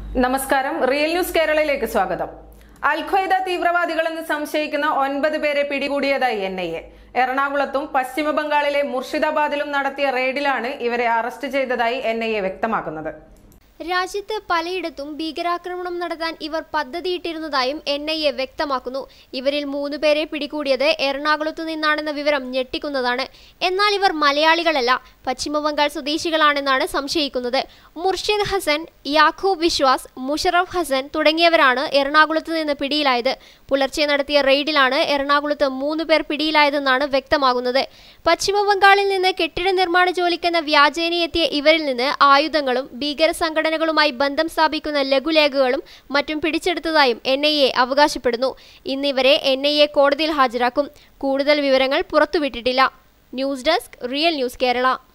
നമസ്കാരം real news കേരളയിലേക്ക് സ്വാഗതം അൽഖ്വയ്ദ തീവ്രവാദികളെന്ന് സംശയിക്കുന്ന ഒൻപത് പേരെ പിടികൂടിയതായി എൻ ഐ എ എറണാകുളത്തും പശ്ചിമ ബംഗാളിലെ മുർഷിദാബാദിലും നടത്തിയ റെയ്ഡിലാണ് ഇവരെ അറസ്റ്റ് ചെയ്തതായി എൻ ഐ എ വ്യക്തമാക്കുന്നത് രാജ്യത്ത് പലയിടത്തും ഭീകരാക്രമണം നടത്താൻ ഇവർ പദ്ധതിയിട്ടിരുന്നതായും എൻ ഐ എ വ്യക്തമാക്കുന്നു ഇവരിൽ മൂന്ന് പേരെ പിടികൂടിയത് എറണാകുളത്തു നിന്നാണെന്ന വിവരം ഞെട്ടിക്കുന്നതാണ് എന്നാൽ ഇവർ മലയാളികളല്ല പശ്ചിമബംഗാൾ സ്വദേശികളാണെന്നാണ് സംശയിക്കുന്നത് മുർഷിദ് ഹസൻ യാഖൂബ് വിശ്വാസ് മുഷറഫ് ഹസൻ തുടങ്ങിയവരാണ് എറണാകുളത്ത് നിന്ന് പിടിയിലായത് പുലർച്ചെ നടത്തിയ റെയ്ഡിലാണ് എറണാകുളത്ത് മൂന്ന് പേർ പിടിയിലായതെന്നാണ് വ്യക്തമാകുന്നത് പശ്ചിമബംഗാളിൽ നിന്ന് കെട്ടിട നിർമ്മാണ ജോലിക്കെന്ന വ്യാജേനയെത്തിയ ഇവരിൽ നിന്ന് ആയുധങ്ങളും ഭീകര സംഘടനകളുമായി ബന്ധം സ്ഥാപിക്കുന്ന ലഘുലേഖകളും മറ്റും പിടിച്ചെടുത്തതായും എൻ ഐ എ അവകാശപ്പെടുന്നു ഇന്നിവരെ എൻ ഐ എ കോടതിയിൽ ഹാജരാക്കും കൂടുതൽ വിവരങ്ങൾ പുറത്തുവിട്ടിട്ടില്ല news desk Real News Kerala